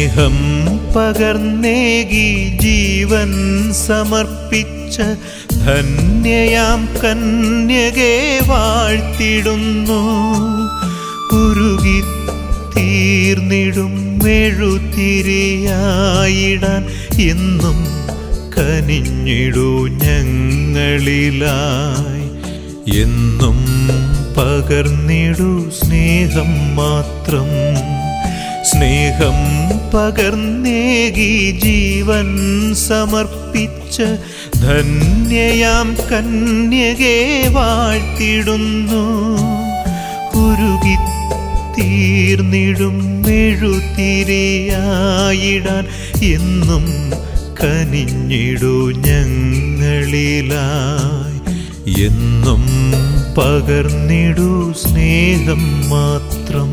സ്നേഹം പകർന്നേകി ജീവൻ സമർപ്പിച്ച ധന്യയാം കന്യകെ വാഴ്ത്തിടുന്നു ഉരുകി തീർന്നിടും മെഴുതിരിയായിടാൻ എന്നും കനിഞ്ഞിടൂ ഞങ്ങളിലായി എന്നും പകർന്നിടൂ സ്നേഹം മാത്രം സ്നേഹം പകർന്നേകി ജീവൻ സമർപ്പിച്ച ധന്യയാം കന്യകെ വാഴ്ത്തിടുന്നു ഉരുകി തീർന്നിടും മെഴുതിരിയായിടാൻ എന്നും കനിഞ്ഞിടൂ ഞങ്ങളിലായി എന്നും പകർന്നിടൂ സ്നേഹം മാത്രം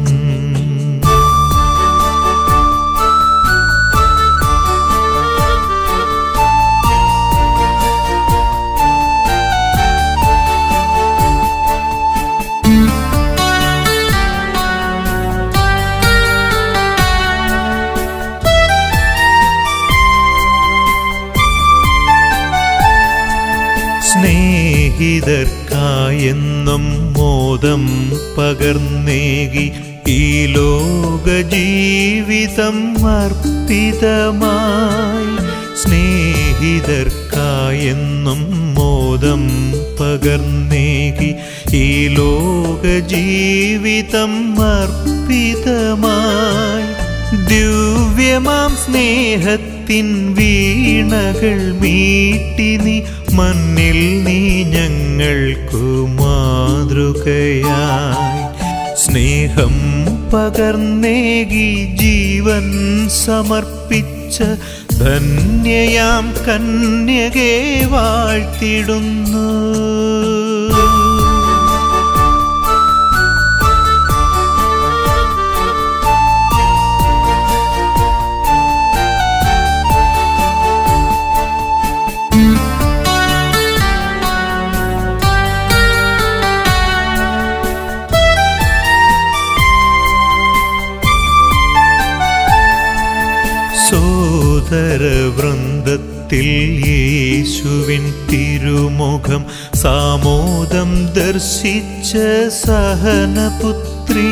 സ്നേഹിതർക്കായെന്നും മോദം പകർന്നേകി ഈ ലോക ജീവിതം അർപ്പിതമായി സ്നേഹിതർക്കായെന്നും മോദം പകർന്നേകി ഈ ലോക ജീവിതം അർപ്പിതമായി ദിവ്യമാം സ്നേഹത്തിൻ വീണകൾ മീട്ടി നീ മണ്ണിൽ നീ ഞങ്ങൾക്കു മാതൃകയായി സ്നേഹം പകർന്നേകി ജീവൻ സമർപ്പിച്ച ധന്യയാം കന്യകെ വാഴ്ത്തിടുന്നു സോദര വൃന്ദത്തിൽ യേശുവിൻ തിരുമുഖം സാമോദം ദർശിച്ച സഹനപുത്രി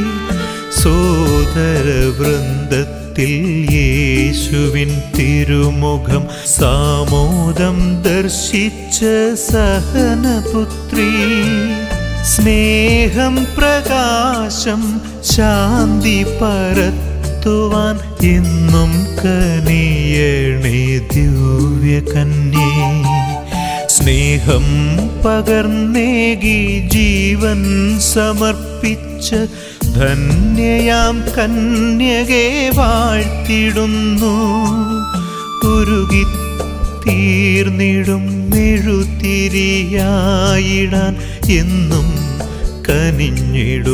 സോദര വൃന്ദത്തിൽ യേശുവിൻ തിരുമുഖം സാമോദം ദർശിച്ച സഹനപുത്രി സ്നേഹം പ്രകാശം ശാന്തി പരത്തുവാൻ എന്നും കനിയണേ ദിവ്യകന്യേ സ്നേഹം പകർന്നേകി ജീവൻ സമർപ്പിച്ച ധന്യയാം കന്യകെ വാഴ്ത്തിടുന്നു ഉരുകി തീർന്നിടും മെഴുതിരിയായിടാൻ എന്നും കനിഞ്ഞിടൂ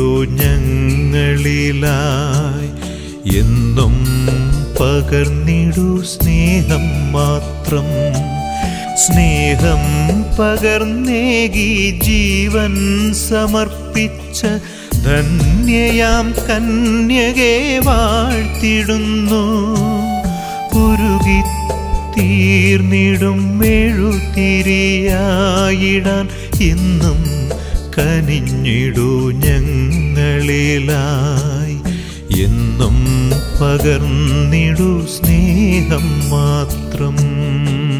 ഞങ്ങളിലായി എന്നും പകർന്നിടൂ സ്നേഹം മാത്രം സ്നേഹം പകർന്നേകി ജീവൻ സമർപ്പിച്ച ധന്യയാം കന്യകെ വാഴ്ത്തിടുന്നു ഉരുകി തീർന്നിടും മെഴുതിരിയായിടാൻ എന്നും കനിഞ്ഞിടൂ ഞങ്ങളിലായി എന്നും പകർന്നിടൂ സ്നേഹം മാത്രം